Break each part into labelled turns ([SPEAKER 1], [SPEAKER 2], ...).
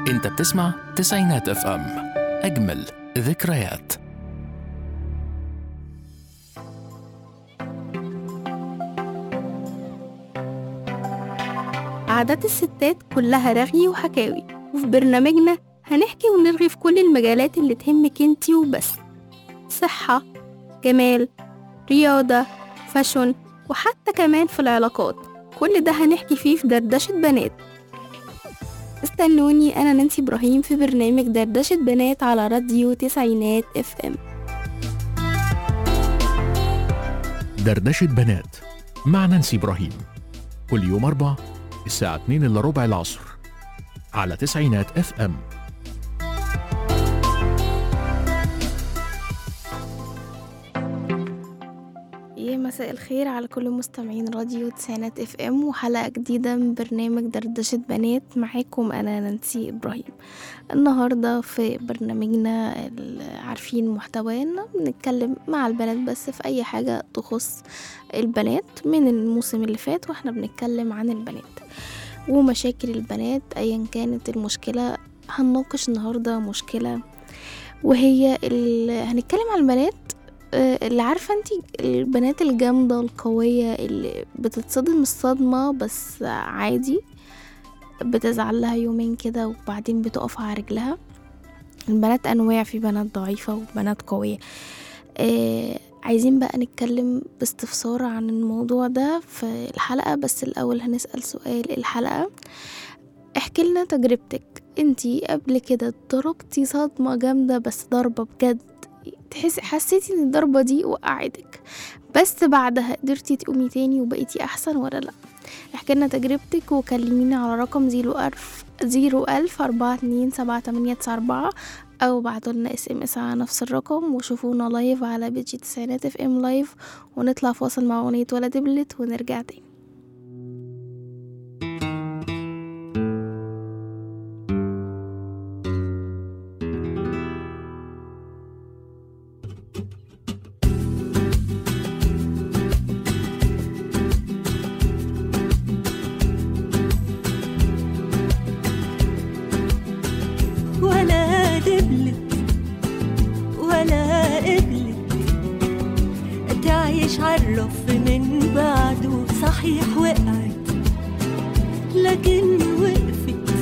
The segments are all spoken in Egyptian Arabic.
[SPEAKER 1] انت بتسمع تسعينات اف ام اجمل ذكريات
[SPEAKER 2] عادات الستات كلها رغي وحكاوي وفي برنامجنا هنحكي ونرغي في كل المجالات اللي تهمك انتي وبس صحة جمال رياضة فاشن وحتى كمان في العلاقات كل ده هنحكي فيه في دردشة بنات استنوني أنا نانسي إبراهيم في برنامج دردشة بنات على راديو تسعينات اف ام
[SPEAKER 1] دردشة بنات مع نانسي إبراهيم كل يوم أربع الساعة 2 إلا ربع العصر على تسعينات اف ام
[SPEAKER 2] يا مساء الخير على كل مستمعين راديو تسعينات اف ام وحلقة جديدة من برنامج دردشة بنات معاكم انا نانسي ابراهيم النهاردة في برنامجنا ال- عارفين محتوانا بنتكلم مع البنات بس في اي حاجة تخص البنات من الموسم اللي فات واحنا بنتكلم عن البنات ومشاكل البنات ايا كانت المشكلة هنناقش النهاردة مشكلة وهي ال... هنتكلم عن البنات آه، اللي عارفة انتي البنات الجامدة القوية اللي بتتصدم الصدمة بس عادي بتزعل لها يومين كده وبعدين بتقف على رجلها البنات أنواع في بنات ضعيفة وبنات قوية آه عايزين بقى نتكلم باستفسار عن الموضوع ده في الحلقة بس الأول هنسأل سؤال الحلقة احكي لنا تجربتك انتي قبل كده ضربتي صدمة جامدة بس ضربة بجد تحسي حسيتي ان الضربة دي وقعتك بس بعدها قدرتي تقومي تاني وبقيتي احسن ولا لا احكي لنا تجربتك وكلميني على رقم زيرو ألف زيرو ألف أربعة اتنين سبعة تمانية تسعة أربعة أو بعتوا لنا اس ام اس على نفس الرقم وشوفونا لايف على بيجي تسعينات اف ام لايف ونطلع فاصل مع أغنية ولا دبلت ونرجع تاني
[SPEAKER 3] ولا دبلت ولا قبلت تعيش عالرف من بعده صحيح وقعت لكن وقفت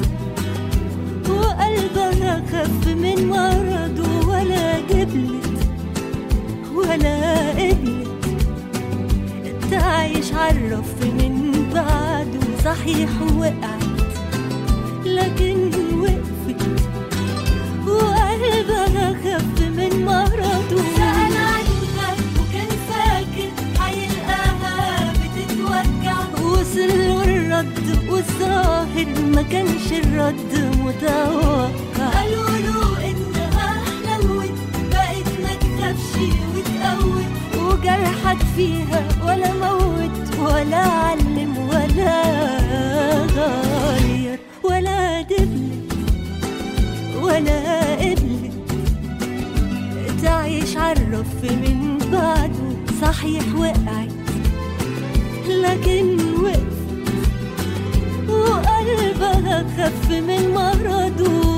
[SPEAKER 3] وقلبها خف من مرضه ولا قبلت ولا قبلت تعيش عالرف من بعده صحيح وقعت لكن وقفت وقلبها خف من مرضه سأل عنها وكان فاكر هيلقاها بتتوجع وصل له الرد والظاهر ما كانش الرد متوقع قالوا له انها حلوت بقت ما تخافش وتقوت وجرحك فيها ولا موت ولا علم ولا غير ولا دبلت ولا قبلت تعيش عالرف من بعده صحيح وقعت لكن وقفت وقلبها خف من مرضه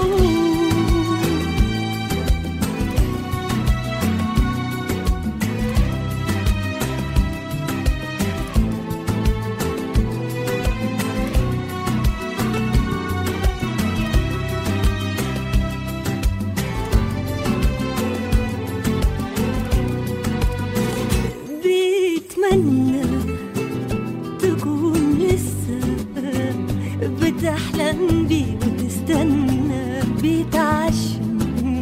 [SPEAKER 3] بيتمنى تكون لسه بتحلم بيه وتستنى بيتعشم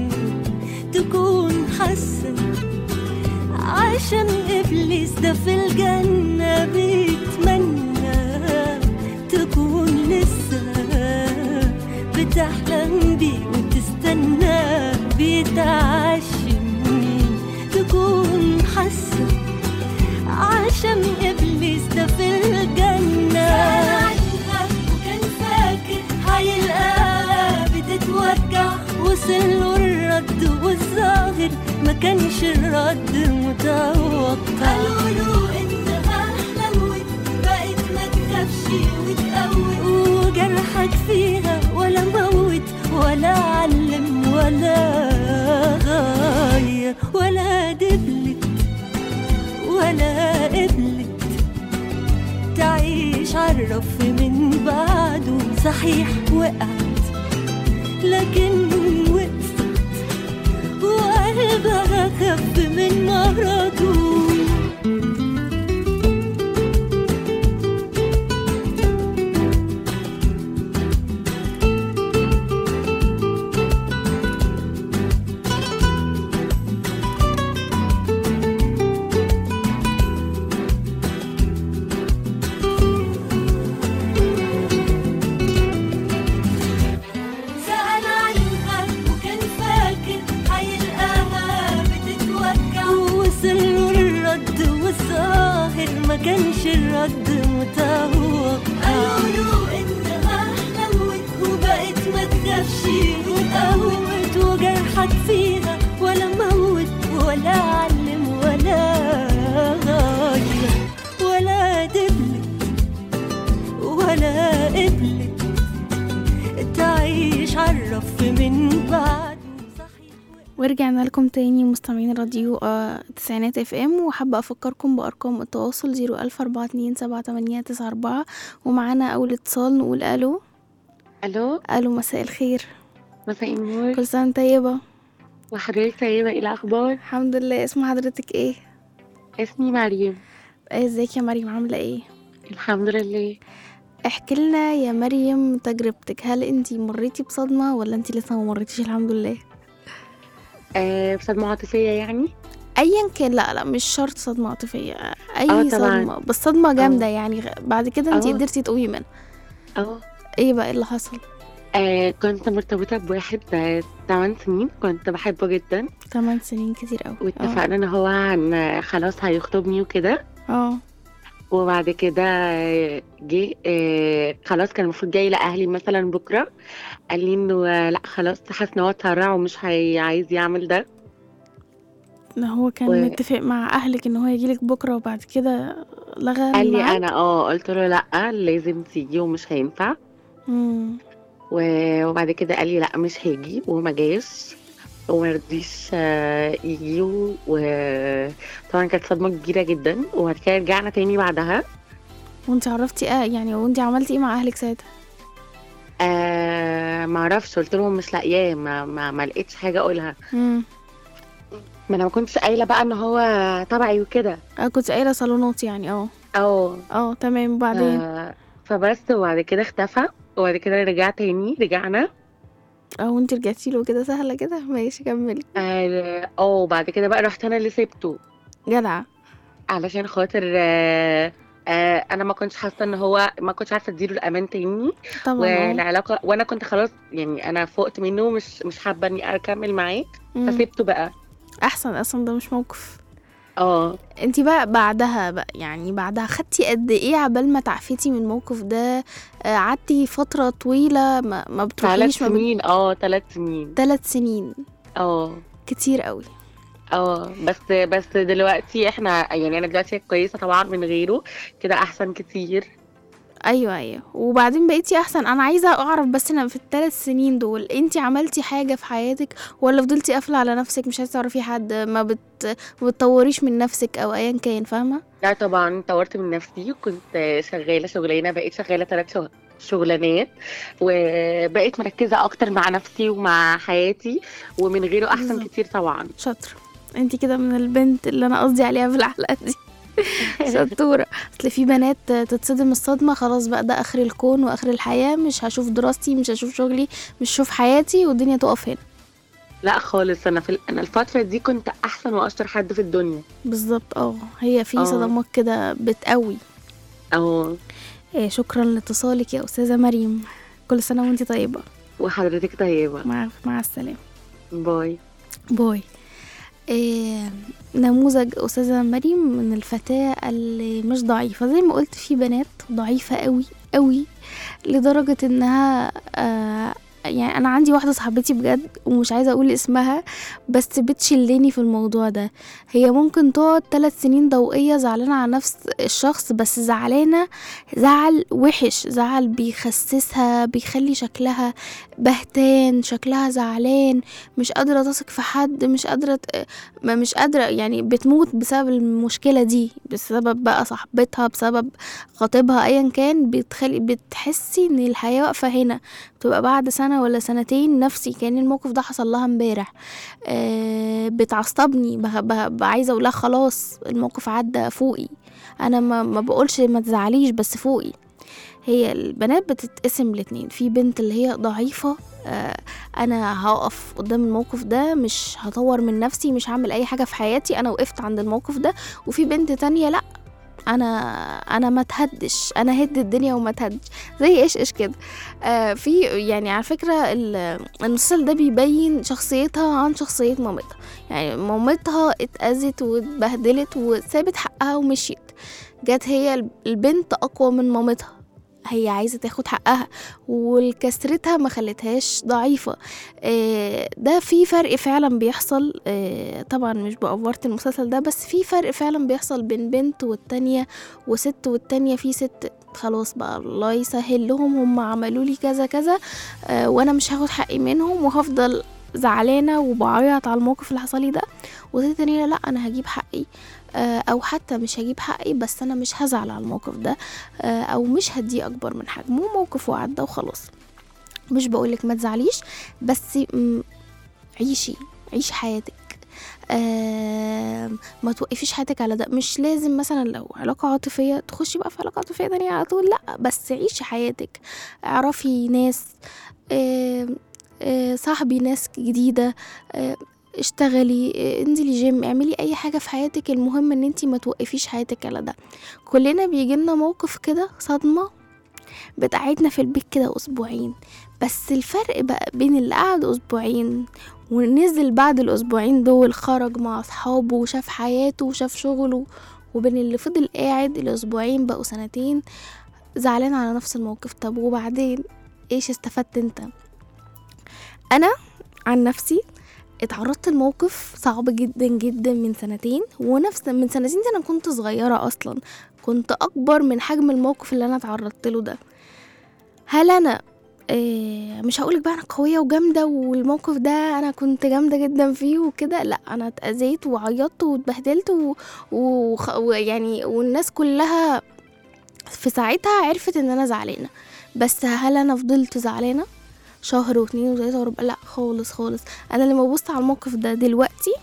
[SPEAKER 3] تكون حاسة عشان إبليس ده في الجنة بيتمنى تكون لسه بتحلم بيه وتستنى بيتعشم تكون حاسة عشان إبليس ده في الجنة وكان فاكر هيلقاها بتتوجع وصل له الرد والظاهر ما كانش الرد متوقع قالوا له انها حلوت بقت ما تخافش وتقوي وجرحك فيها ولا موت صحيح وقعت لكن وقفت وقلبها خف من مرضه سأل عنها وكان فاكر هيلقاها بتتوجع ووصل له الرد والظاهر ما كانش الرد متوقع قالوا له انها حلوت وبقت ما تخافش وقوت وجرحك فيها ولا موت ولا علم ولا غير ولا دبلت ولا قبلت تعيش عرف من بعد صحيح
[SPEAKER 2] ورجعنا لكم تاني مستمعين راديو آه، تسعينات اف ام وحابة افكركم بارقام التواصل زيرو الف اربعة اتنين سبعة تمانية تسعة اربعة ومعانا اول اتصال نقول الو
[SPEAKER 4] الو
[SPEAKER 2] الو مساء الخير
[SPEAKER 4] مساء النور
[SPEAKER 2] كل سنة وانت طيبة
[SPEAKER 4] وحضرتك طيبة ايه الأخبار؟
[SPEAKER 2] الحمد لله اسم حضرتك ايه
[SPEAKER 4] اسمي مريم
[SPEAKER 2] آه، ازيك يا مريم عاملة ايه
[SPEAKER 4] الحمد لله
[SPEAKER 2] احكي لنا يا مريم تجربتك هل انتي مريتي بصدمة ولا انتي لسه ما مريتيش الحمد لله
[SPEAKER 4] آه بصدمة عاطفية يعني
[SPEAKER 2] ايا كان لا لا مش شرط صدمة عاطفية اي
[SPEAKER 4] آه، طبعاً.
[SPEAKER 2] صدمة بس صدمة جامدة يعني غ- بعد كده انتي
[SPEAKER 4] آه.
[SPEAKER 2] قدرتي تقومي منها
[SPEAKER 4] اه
[SPEAKER 2] ايه بقى اللي حصل
[SPEAKER 4] آه، كنت مرتبطة بواحد آه، 8 سنين كنت بحبه جدا
[SPEAKER 2] 8 سنين كتير قوي
[SPEAKER 4] واتفقنا ان هو عن خلاص هيخطبني وكده
[SPEAKER 2] اه
[SPEAKER 4] وبعد كده آه، جه آه، خلاص كان المفروض جاي لأهلي مثلا بكرة قال لي انه آه، لا خلاص حاسس ان هو اتهرع ومش هي- عايز يعمل ده
[SPEAKER 2] ده هو كان
[SPEAKER 4] و-
[SPEAKER 2] متفق مع اهلك ان هو يجيلك بكره وبعد كده لغى
[SPEAKER 4] قال لي
[SPEAKER 2] الميعاد؟
[SPEAKER 4] انا اه قلت له لا لازم تيجي ومش هينفع
[SPEAKER 2] مم.
[SPEAKER 4] و- وبعد كده قال لي لا مش هيجي وما جاش ومرضيش آه، يجي وطبعا كانت صدمة كبيرة جدا وبعد كده رجعنا تاني بعدها
[SPEAKER 2] وانت عرفتي ايه يعني وانت عملتي ايه مع اهلك ساعتها
[SPEAKER 4] آه ما اعرفش قلت لهم مش لاقياه ما, ما, ما لقيتش حاجة اقولها
[SPEAKER 2] امم
[SPEAKER 4] ما انا ما كنتش قايلة بقى ان هو تبعي وكده
[SPEAKER 2] اه كنت قايله صالونات يعني اه
[SPEAKER 4] او
[SPEAKER 2] اه تمام وبعدين
[SPEAKER 4] آه فبس وبعد كده اختفى وبعد كده رجع تاني رجعنا
[SPEAKER 2] اه وانت رجعتي له كده سهله كده ماشي كملي
[SPEAKER 4] اه آه، وبعد كده بقى رحت انا اللي سبته
[SPEAKER 2] جدعه
[SPEAKER 4] علشان خاطر آه آه انا ما كنتش حاسه ان هو ما كنتش عارفه اديله الامان تاني
[SPEAKER 2] طبعا اه
[SPEAKER 4] والعلاقه وانا كنت خلاص يعني انا فقت منه مش مش حابه اني اكمل معاه
[SPEAKER 2] مم.
[SPEAKER 4] فسيبته بقى
[SPEAKER 2] احسن اصلا ده مش موقف
[SPEAKER 4] اه
[SPEAKER 2] انت بقى بعدها بقى يعني بعدها خدتي قد ايه عبال ما تعافيتي من الموقف ده آه، قعدتي فتره طويله ما, ما
[SPEAKER 4] ثلاث
[SPEAKER 2] بتروحيش ما بت...
[SPEAKER 4] سنين اه ثلاث سنين
[SPEAKER 2] ثلاث سنين
[SPEAKER 4] اه
[SPEAKER 2] كتير قوي
[SPEAKER 4] اه بس بس دلوقتي احنا يعني انا دلوقتي كويسه طبعا من غيره كده احسن كتير
[SPEAKER 2] ايوه ايوه وبعدين بقيتي احسن انا عايزه اعرف بس انا في الثلاث سنين دول انتي عملتي حاجه في حياتك ولا فضلتي قافله على نفسك مش عايزه تعرفي حد ما بت ما بتطوريش من نفسك او ايا كان فاهمه
[SPEAKER 4] لا طبعا طورت من نفسي كنت شغاله شغلانه بقيت شغاله ثلاث شغلانات وبقيت مركزه اكتر مع نفسي ومع حياتي ومن غيره احسن
[SPEAKER 2] بالظبط.
[SPEAKER 4] كتير طبعا
[SPEAKER 2] شاطره انتي كده من البنت اللي انا قصدي عليها في الحلقه دي شطوره اصل في بنات تتصدم الصدمه خلاص بقى ده اخر الكون واخر الحياه مش هشوف دراستي مش هشوف شغلي مش هشوف حياتي والدنيا تقف هنا
[SPEAKER 4] لا خالص انا في ال- انا الفتره دي كنت احسن واشطر حد في الدنيا
[SPEAKER 2] بالظبط اه هي في
[SPEAKER 4] اه.
[SPEAKER 2] صدمات كده بتقوي
[SPEAKER 4] اه
[SPEAKER 2] إيه شكرا لاتصالك يا استاذه مريم كل سنه وانتي طيبه
[SPEAKER 4] وحضرتك طيبه
[SPEAKER 2] مع مع السلامه
[SPEAKER 4] باي
[SPEAKER 2] باي إيه نموذج استاذه مريم من الفتاه اللي مش ضعيفه زي ما قلت في بنات ضعيفه قوي قوي لدرجه انها آه يعني انا عندي واحده صاحبتي بجد ومش عايزه اقول اسمها بس بتشلني في الموضوع ده هي ممكن تقعد ثلاث سنين ضوئيه زعلانه على نفس الشخص بس زعلانه زعل وحش زعل بيخسسها بيخلي شكلها بهتان شكلها زعلان مش قادره تثق في حد مش قادره ت- ما مش قادره يعني بتموت بسبب المشكله دي بسبب بقى صاحبتها بسبب خطيبها ايا كان بتخلي بتحسي ان الحياه واقفه هنا بتبقى بعد سنه ولا سنتين نفسي كان الموقف ده حصل لها امبارح آه بتعصبني بغ- بغ- بغ- عايزه اقول لها خلاص الموقف عدى فوقي انا ما, ما بقولش ما تزعليش بس فوقي هي البنات بتتقسم الاتنين في بنت اللي هي ضعيفة آه انا هقف قدام الموقف ده مش هطور من نفسي مش هعمل اي حاجة في حياتي انا وقفت عند الموقف ده وفي بنت تانية لا انا انا ما تهدش انا هد الدنيا وما تهدش زي ايش ايش كده آه في يعني على فكره ال- المسلسل ده بيبين شخصيتها عن شخصيه مامتها يعني مامتها اتاذت واتبهدلت وسابت حقها ومشيت جت هي البنت اقوى من مامتها هي عايزه تاخد حقها والكسرتها ما خلتهاش ضعيفه آه، ده في فرق فعلا بيحصل آه، طبعا مش بأفورت المسلسل ده بس في فرق فعلا بيحصل بين بنت والتانية وست والتانية في ست خلاص بقى الله يسهل لهم هم عملوا لي كذا كذا آه، وانا مش هاخد حقي منهم وهفضل زعلانه وبعيط على الموقف اللي حصل لي ده وست تانية لا انا هجيب حقي آه، او حتى مش هجيب حقي بس انا مش هزعل على الموقف ده آه، او مش هديه اكبر من حجمه موقف وعدى وخلاص مش بقولك ما تزعليش بس م، عيشي عيشي حياتك آه ما توقفيش حياتك على ده مش لازم مثلا لو علاقة عاطفية تخشي بقى في علاقة عاطفية تانية على طول لا بس عيشي حياتك اعرفي ناس آه آه صاحبي ناس جديدة آه اشتغلي آه، انزلي جيم اعملي اي حاجة في حياتك المهم ان انتي ما توقفيش حياتك على ده كلنا بيجيلنا موقف كده صدمة بتقعدنا في البيت كده اسبوعين بس الفرق بقى بين اللي قعد اسبوعين ونزل بعد الاسبوعين دول خرج مع اصحابه وشاف حياته وشاف شغله وبين اللي فضل قاعد الاسبوعين بقوا سنتين زعلان على نفس الموقف طب وبعدين ايش استفدت انت انا عن نفسي اتعرضت لموقف صعب جدا جدا من سنتين ونفس من سنتين دي انا كنت صغيرة اصلا كنت اكبر من حجم الموقف اللي انا اتعرضت له ده هل انا إيه مش هقولك بقى انا قويه وجامده والموقف ده انا كنت جامده جدا فيه وكده لا انا اتاذيت وعيطت واتبهدلت و- وخ- ويعني والناس كلها في ساعتها عرفت ان انا زعلانه بس هل انا فضلت زعلانه شهر واتنين وتلاته وربع لا خالص خالص انا لما ببص على الموقف ده دلوقتي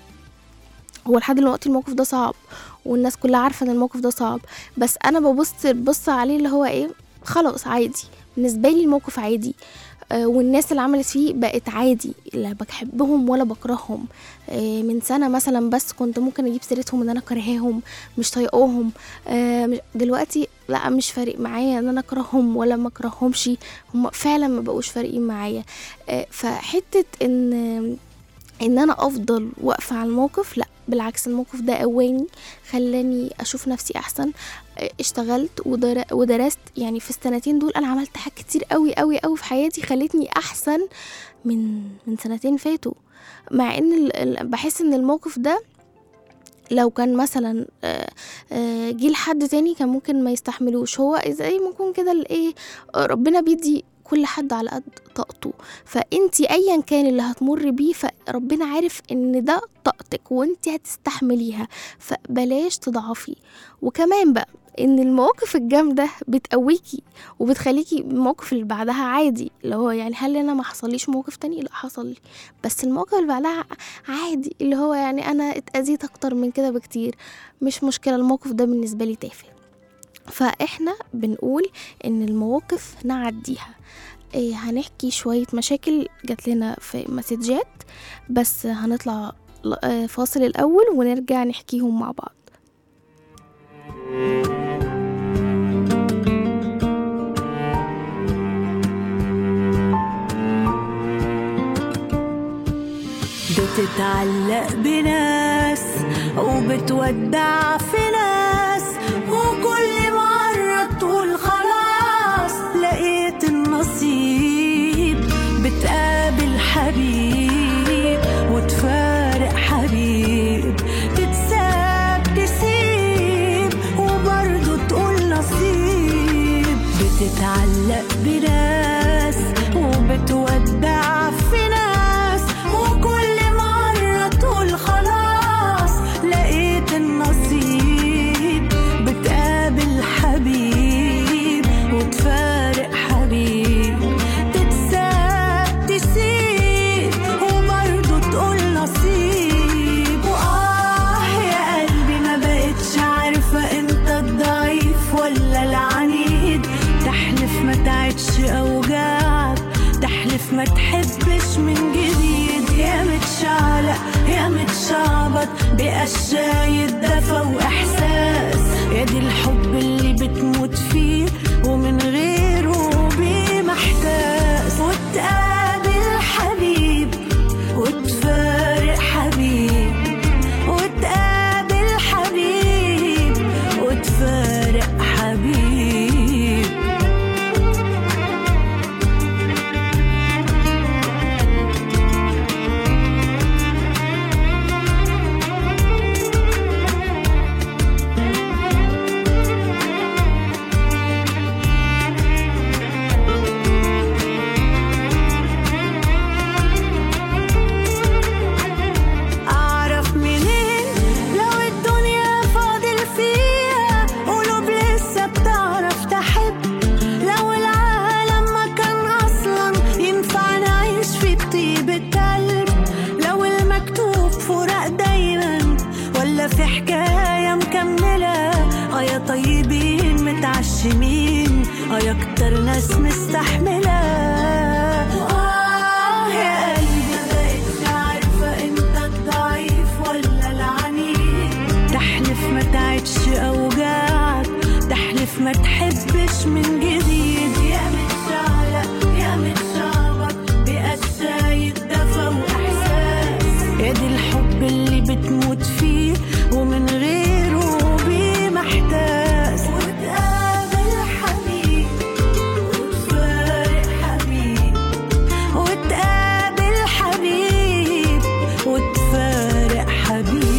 [SPEAKER 2] هو لحد دلوقتي الموقف ده صعب والناس كلها عارفه ان الموقف ده صعب بس انا ببص ببص عليه اللي هو ايه خلاص عادي بالنسبه لي الموقف عادي آه، والناس اللي عملت فيه بقت عادي لا بحبهم ولا بكرههم آه، من سنه مثلا بس كنت ممكن اجيب سيرتهم ان انا كرهاهم مش طايقاهم آه، مش- دلوقتي لا مش فارق معايا ان انا اكرههم ولا ما اكرههمش هم فعلا ما بقوش فارقين معايا آه، فحته ان ان انا افضل واقفه على الموقف لا بالعكس الموقف ده قواني خلاني اشوف نفسي احسن آه، اشتغلت ودر- ودرست يعني في السنتين دول انا عملت حاجات كتير قوي قوي قوي في حياتي خلتني احسن من من سنتين فاتوا مع ان ال- ال- بحس ان الموقف ده لو كان مثلا آه، آه، جه لحد تاني كان ممكن ما يستحملوش هو زي ما يكون كده الايه آه، ربنا بيدي كل حد على قد طاقته فانتي ايا كان اللي هتمر بيه فربنا عارف ان ده طاقتك وانتي هتستحمليها فبلاش تضعفي وكمان بقى ان المواقف الجامده بتقويكي وبتخليكي الموقف اللي بعدها عادي اللي هو يعني هل انا ما حصليش موقف تاني لا حصل لي بس الموقف اللي بعدها عادي اللي هو يعني انا اتاذيت اكتر من كده بكتير مش مشكله الموقف ده بالنسبه لي تافه فاحنا بنقول ان المواقف نعديها إيه هنحكي شوية مشاكل جات لنا في مسجات بس هنطلع ل- آه، فاصل الأول ونرجع نحكيهم مع بعض
[SPEAKER 3] بتتعلق بناس وبتودع في ناس وكل مرة تقول خلاص لقيت النصيب بتقابل حبيب وتفارق حبيب تتساب تسيب وبرضه تقول نصيب بتتعلق بناس وبتودع في ناس وكل مرة تقول خلاص لقيت النصيب بتقابل حبيب وتفارق حبيب تتساب تسيب وبرضه تقول نصيب وآه يا قلبي ما بقتش عارفة انت الضعيف ولا العنيد تحلف ما تعدش أوجاعك تحلف ما تحبش من جديد يا متشعلق يا متشعبط بقشاية دفى وإحساس يا دي الحب اللي بتموت فيه ومن غيره بيه محتاس وتقابل حبيب وتفارق حبيب وتقابل حبيب وتفارق حبيب أعرف منين لو الدنيا فاضل فيها قلوب لسه بتعرف تحب لو العالم ما كان أصلا ينفع نعيش في طيبة قلب لو المكتوب فراق دايما ولا في حكاية مكملة اه يا طيبين متعشمين اه يا كتر ناس مستحملة آه يا قلبي ما بقتش عارفة انت الضعيف ولا العنيد تحلف ما تعدش أوجاعك تحلف ما تحبش من جديد يا متشعلق يا متشعبط بقشاية دفى وإحساس يا دي الحب اللي بتموت فيه ومن غيره بيه محتاس وتقابل حبيب وتفارق حبيب وتقابل حبيب وتفارق حبيب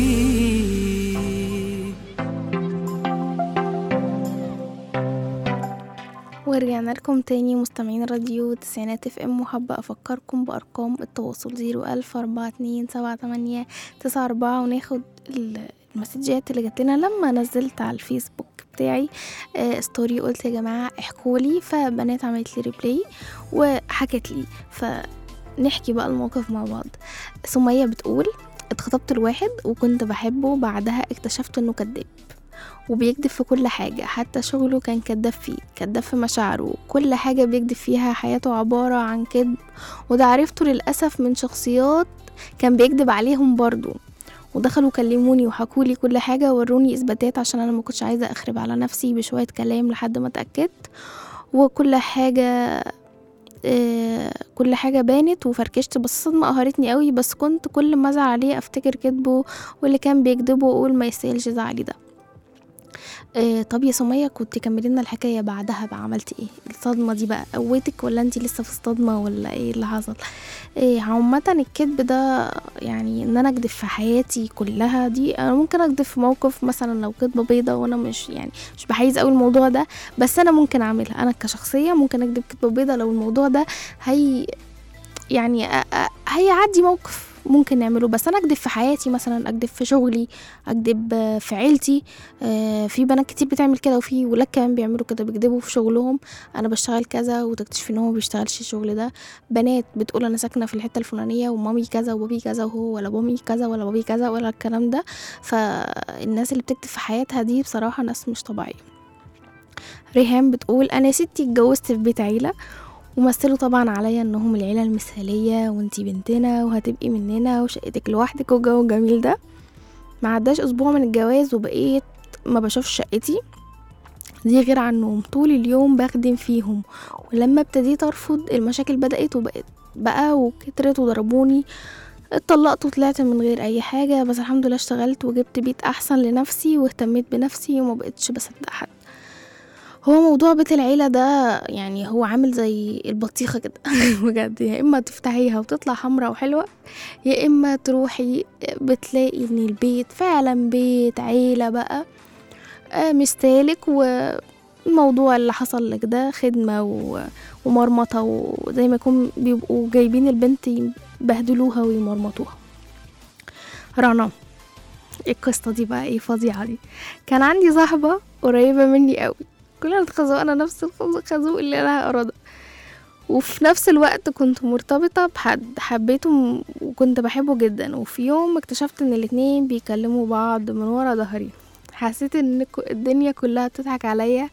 [SPEAKER 2] ورجعنا لكم تاني مستمعين راديو تسعينات اف ام وحابة افكركم بارقام التواصل زيرو الف اربعة اتنين سبعة تمانية تسعة اربعة وناخد ال- المسجات اللي جات لنا لما نزلت على الفيسبوك بتاعي آه ستوري قلت يا جماعة احكولي فبنات عملت لي ريبلاي وحكت لي فنحكي بقى الموقف مع بعض سمية بتقول اتخطبت لواحد وكنت بحبه بعدها اكتشفت انه كذاب وبيكذب في كل حاجة حتى شغله كان كذاب فيه كذاب في مشاعره كل حاجة بيكذب فيها حياته عبارة عن كذب وده عرفته للأسف من شخصيات كان بيكذب عليهم برضو ودخلوا كلموني وحكولي كل حاجة وروني إثباتات عشان أنا ما كنتش عايزة أخرب على نفسي بشوية كلام لحد ما اتأكدت وكل حاجة آه، كل حاجة بانت وفركشت بس الصدمة قهرتني قوي بس كنت كل ما ازعل عليه افتكر كذبه واللي كان بيكذبه واقول ما يستاهلش زعلي ده آه طب يا سمية كنت كملي لنا الحكاية بعدها بقى عملتي ايه الصدمة دي بقى قوتك ولا انتي لسه في الصدمة ولا ايه اللي حصل إيه عامة الكذب ده يعني ان انا اكذب في حياتي كلها دي انا ممكن اكذب في موقف مثلا لو كذبة بيضة وانا مش يعني مش بحيز قوي الموضوع ده بس انا ممكن اعملها انا كشخصية ممكن اكذب كذبة بيضة لو الموضوع ده هي يعني أ- أ- هيعدي موقف ممكن نعمله بس انا اكذب في حياتي مثلا اكذب في شغلي اكذب آه، في عيلتي آه، في بنات كتير بتعمل كده وفي ولاد كمان بيعملوا كده بيكذبوا في شغلهم انا بشتغل كذا وتكتشف ان هو ما بيشتغلش الشغل ده بنات بتقول انا ساكنه في الحته الفلانيه ومامي كذا وبابي كذا وهو ولا مامي كذا ولا بابي كذا ولا الكلام ده فالناس اللي بتكتب في حياتها دي بصراحه ناس مش طبيعيه ريهام بتقول انا يا ستي اتجوزت في بيت عيله ومثلوا طبعا عليا انهم العيله المثاليه وانتي بنتنا وهتبقي مننا وشقتك لوحدك والجو الجميل ده ما عداش اسبوع من الجواز وبقيت ما بشوفش شقتي دي غير عنهم طول اليوم بخدم فيهم ولما ابتديت ارفض المشاكل بدأت وبقت بقى وكترت وضربوني اتطلقت وطلعت من غير اي حاجة بس الحمد لله اشتغلت وجبت بيت احسن لنفسي واهتميت بنفسي وما بقتش بصدق حد هو موضوع بيت العيلة ده يعني هو عامل زي البطيخة كده بجد يا إما تفتحيها وتطلع حمرا وحلوة يا إما تروحي بتلاقي إن البيت فعلا بيت عيلة بقى آه، مستهلك والموضوع اللي حصل لك ده خدمة و- ومرمطة وزي ما يكون بيبقوا جايبين البنت يبهدلوها ويمرمطوها رنا القصة دي بقى ايه فظيعة دي كان عندي صاحبة قريبة مني قوي كلنا اتخزقنا نفس الخزوق اللي لها إرادة وفي نفس الوقت كنت مرتبطة بحد حبيته م- وكنت بحبه جدا وفي يوم اكتشفت ان الاتنين بيكلموا بعض من ورا ظهري حسيت ان ك- الدنيا كلها بتضحك عليا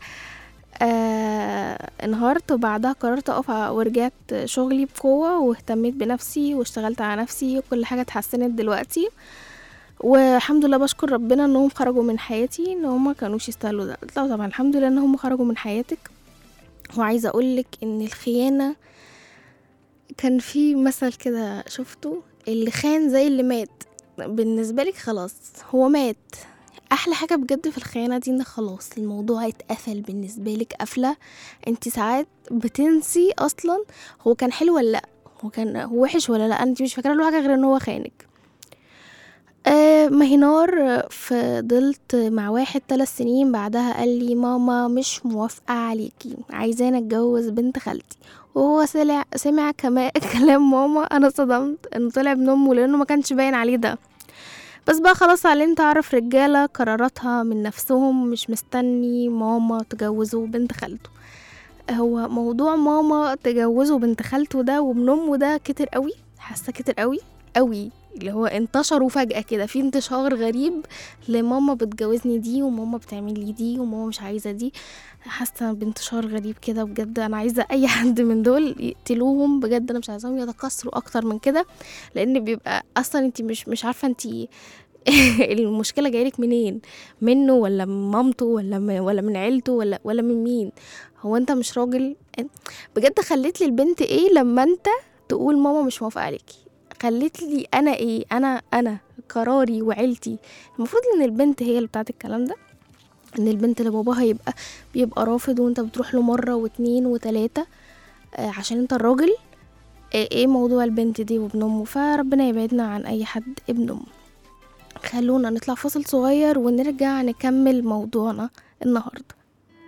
[SPEAKER 2] آه انهارت وبعدها قررت اقف ع- ورجعت شغلي بقوة واهتميت بنفسي واشتغلت على نفسي وكل حاجة اتحسنت دلوقتي والحمد لله بشكر ربنا انهم خرجوا من حياتي ان هم كانوش يستاهلوا ده لا طبعا الحمد لله ان هم خرجوا من حياتك وعايزه اقولك ان الخيانه كان في مثل كده شفته اللي خان زي اللي مات بالنسبه لك خلاص هو مات احلى حاجه بجد في الخيانه دي ان خلاص الموضوع اتقفل بالنسبه لك قفله انت ساعات بتنسي اصلا هو كان حلو ولا لا هو كان هو وحش ولا لا انت مش فاكره له حاجه غير ان هو خانك آه مهنار آه، فضلت مع واحد ثلاث سنين بعدها قال لي ماما مش موافقة عليكي عايزاني اتجوز بنت خالتي وهو سمع سمع كما كلام ماما انا صدمت انه طلع ابن امه لانه ما كانش باين عليه ده بس بقى خلاص علمت اعرف رجالة قراراتها من نفسهم مش مستني ماما تجوزه بنت خالته هو موضوع ماما تجوزه بنت خالته ده وابن امه ده كتر قوي حاسه كتر قوي قوي اللي هو انتشروا فجأة كده في انتشار غريب لماما بتجوزني دي وماما بتعمل لي دي وماما مش عايزة دي حاسة بانتشار غريب كده بجد انا عايزة اي حد من دول يقتلوهم بجد انا مش عايزاهم يتكسروا اكتر من كده لان بيبقى اصلا انت مش مش عارفة انت المشكلة جايلك منين منه ولا من مامته ولا من ولا من عيلته ولا ولا من مين هو انت مش راجل بجد خليت لي البنت ايه لما انت تقول ماما مش موافقة عليكي خليت لي انا ايه انا انا قراري وعيلتي المفروض ان البنت هي اللي بتاعت الكلام ده ان البنت اللي باباها يبقى بيبقى رافض وانت بتروح له مره واتنين وتلاته آه عشان انت الراجل آه ايه موضوع البنت دي وابن امه فربنا يبعدنا عن اي حد ابن امه خلونا نطلع فاصل صغير ونرجع نكمل موضوعنا النهارده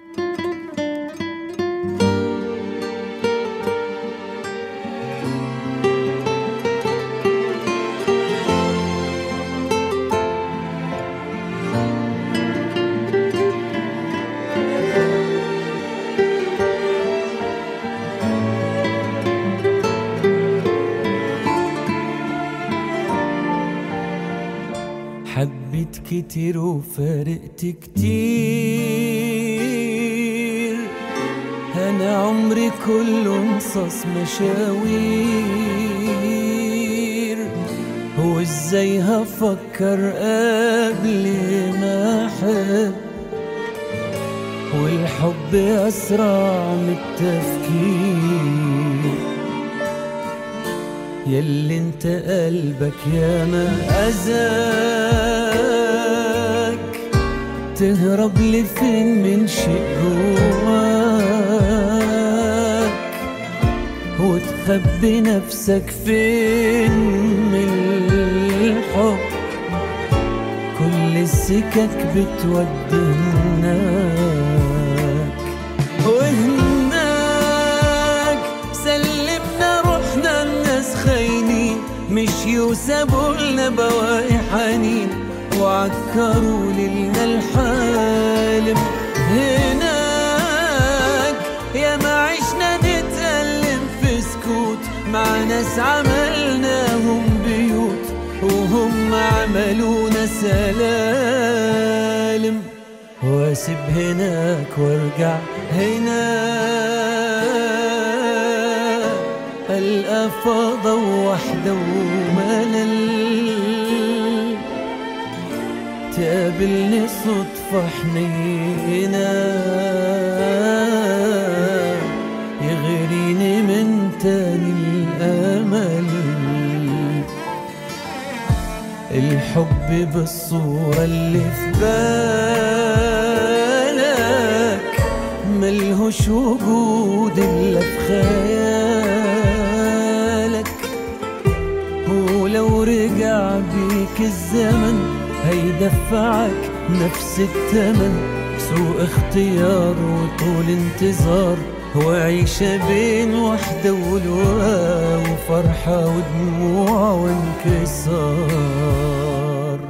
[SPEAKER 5] حبيت كتير وفارقت كتير انا عمري كله مصاص مشاوير هو ازاي هفكر قبل ما احب والحب اسرع من التفكير ياللي انت قلبك يا ما اذاك تهرب لفين من شيء جواك وتخبي نفسك فين من الحب كل السكك بتودي هناك وهناك سلمنا روحنا الناس خاينين مشيوا وسابوا لنا بواقي حنين وعكروا ليلنا الحالم هناك يا ما عشنا نتألم في سكوت مع ناس عملناهم بيوت وهم عملونا سلالم واسيب هناك وارجع هنا القى فضا وحده وملل تقابلني صدفة حنينة يغريني من تاني الأمل الحب بالصورة اللي في بالك ملهوش وجود إلا في خيالك ولو رجع بيك الزمن هيدفعك نفس التمن سوء اختيار وطول انتظار وعيشة بين وحدة ولواء وفرحة ودموع وانكسار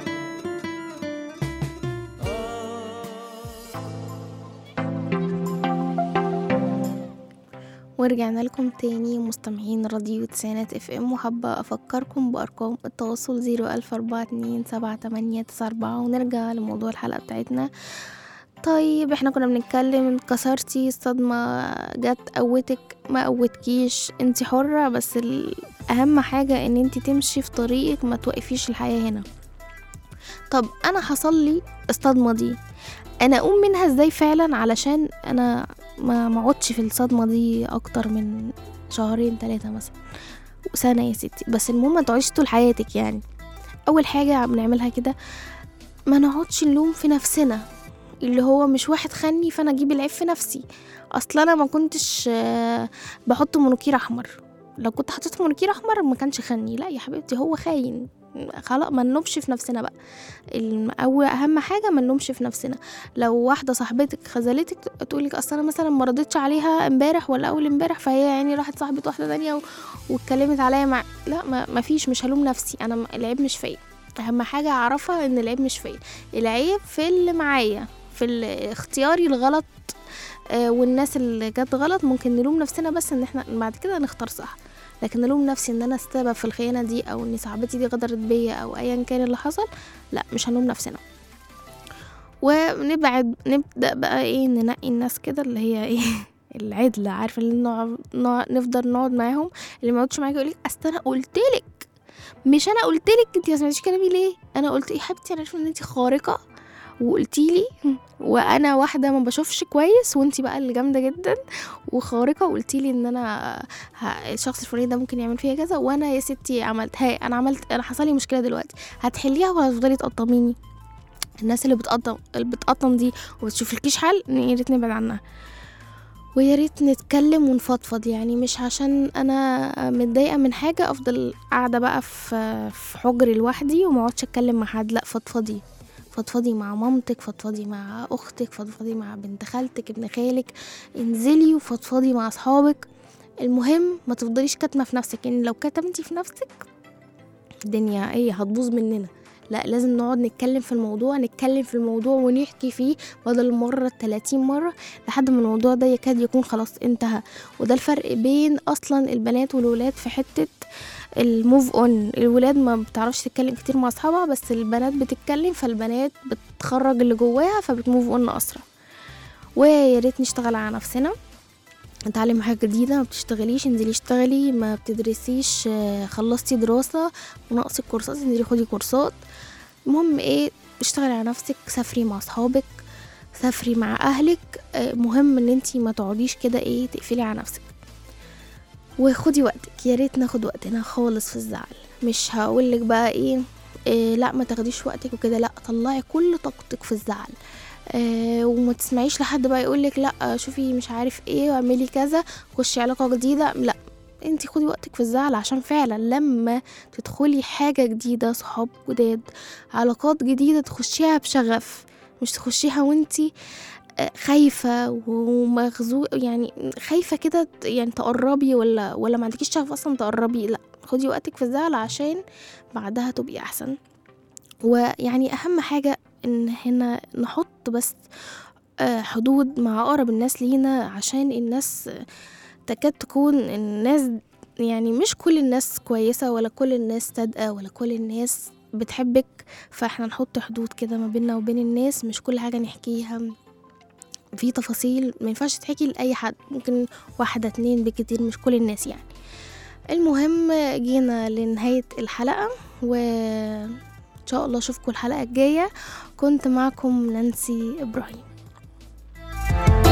[SPEAKER 2] ورجعنا لكم تاني مستمعين راديو تسعينات اف ام وحابة افكركم بارقام التواصل زيرو الف اربعة اتنين سبعة تمانية تسعة اربعة ونرجع لموضوع الحلقة بتاعتنا طيب احنا كنا بنتكلم كسرتي الصدمة جت قوتك ما قوتكيش انتي حرة بس الاهم حاجة ان انتي تمشي في طريقك ما توقفيش الحياة هنا طب انا حصل لي الصدمة دي انا اقوم منها ازاي فعلا علشان انا ما ما اقعدش في الصدمه دي اكتر من شهرين ثلاثه مثلا سنه يا ستي بس المهم ما تقعديش طول حياتك يعني اول حاجه بنعملها كده ما نقعدش نلوم في نفسنا اللي هو مش واحد خني فانا اجيب العيب في نفسي اصلا انا ما كنتش آه، بحط منوكير احمر لو كنت حطيت منوكير احمر ما كانش خني لا يا حبيبتي هو خاين خلاص ما نلومش في نفسنا بقى الم- أول أهم حاجة ما نلومش في نفسنا لو واحدة صاحبتك خذلتك تقولك أصل أنا مثلا ما رضيتش عليها امبارح ولا أول امبارح فهي يعني راحت صاحبة واحدة تانية و... واتكلمت عليا مع لا ما, ما فيش مش هلوم نفسي أنا م- العيب مش فيا أهم حاجة أعرفها إن العيب مش فيا العيب في اللي معايا في ال- اختياري الغلط آه، والناس اللي جت غلط ممكن نلوم نفسنا بس ان احنا بعد كده نختار صح لكن نلوم نفسي ان انا السبب في الخيانه دي او ان صاحبتي دي غدرت بيا او ايا كان اللي حصل لا مش هنلوم نفسنا ونبعد نبدا بقى ايه ننقي الناس كده اللي هي ايه العدلة عارفة اللي نقعد نقعد- نفضل نقعد معاهم اللي ما يقعدش معاكي يقولك اصل انا قلتلك مش انا قلتلك انت ما سمعتيش كلامي ليه انا قلت ايه حبيبتي انا عارفه ان انت خارقه وقلتيلي وانا واحده ما بشوفش كويس وانت بقى اللي جامده جدا وخارقه وقلتيلي ان انا ه- الشخص الفلاني ده ممكن يعمل فيا كذا وانا يا ستي عملت هاي انا عملت انا حصل لي مشكله دلوقتي هتحليها ولا هتفضلي تقطميني الناس اللي بتقطم اللي بتقطم دي وبتشوفلكيش حل يا ريت نبعد عنها ويا ريت نتكلم ونفضفض يعني مش عشان انا متضايقه من حاجه افضل قاعده بقى في في حجري لوحدي وما اقعدش اتكلم مع حد لا فضفضي فضفضي مع مامتك فضفضي مع اختك فضفضي مع بنت خالتك ابن خالك انزلي وفضفضي مع اصحابك المهم ما تفضليش كاتمه في نفسك يعني لو كتمتي في نفسك الدنيا ايه هتبوظ مننا لا لازم نقعد نتكلم في الموضوع نتكلم في الموضوع ونحكي فيه بدل مرة التلاتين مرة لحد ما الموضوع ده يكاد يكون خلاص انتهى وده الفرق بين اصلا البنات والولاد في حتة الموف اون الولاد ما بتعرفش تتكلم كتير مع اصحابها بس البنات بتتكلم فالبنات بتخرج اللي جواها فبتموف اون اسرع ويا ريت نشتغل على نفسنا نتعلم حاجة جديدة ما بتشتغليش انزلي اشتغلي ما بتدرسيش آه، خلصتي دراسة وناقصك كورسات انزلي خدي كورسات المهم ايه اشتغلي على نفسك سافري مع اصحابك سافري مع اهلك آه، مهم ان انتي ما تقعديش كده ايه تقفلي على نفسك وخدي وقتك يا ريت ناخد وقتنا خالص في الزعل مش هقولك بقى ايه, إيه لا ما تاخديش وقتك وكده لا طلعي كل طاقتك في الزعل آه وما تسمعيش لحد بقى يقولك لا شوفي مش عارف ايه واعملي كذا خشي علاقه جديده لا انتي خدي وقتك في الزعل عشان فعلا لما تدخلي حاجه جديده صحاب جداد علاقات جديده تخشيها بشغف مش تخشيها وانتي آه، خايفة ومغزو يعني خايفة كده ت- يعني تقربي ولا ولا ما عندكيش شغف اصلا تقربي لا خدي وقتك في الزعل عشان بعدها تبقي احسن ويعني اهم حاجة ان هنا نحط بس آه، حدود مع اقرب الناس لينا عشان الناس آه، تكاد تكون الناس يعني مش كل الناس كويسة ولا كل الناس صادقة ولا كل الناس بتحبك فاحنا نحط حدود كده ما بيننا وبين الناس مش كل حاجة نحكيها في تفاصيل ما ينفعش تحكي لأي حد ممكن واحدة اتنين بكتير مش كل الناس يعني المهم جينا لنهاية الحلقة و إن شاء الله أشوفكم الحلقة الجاية كنت معكم نانسي إبراهيم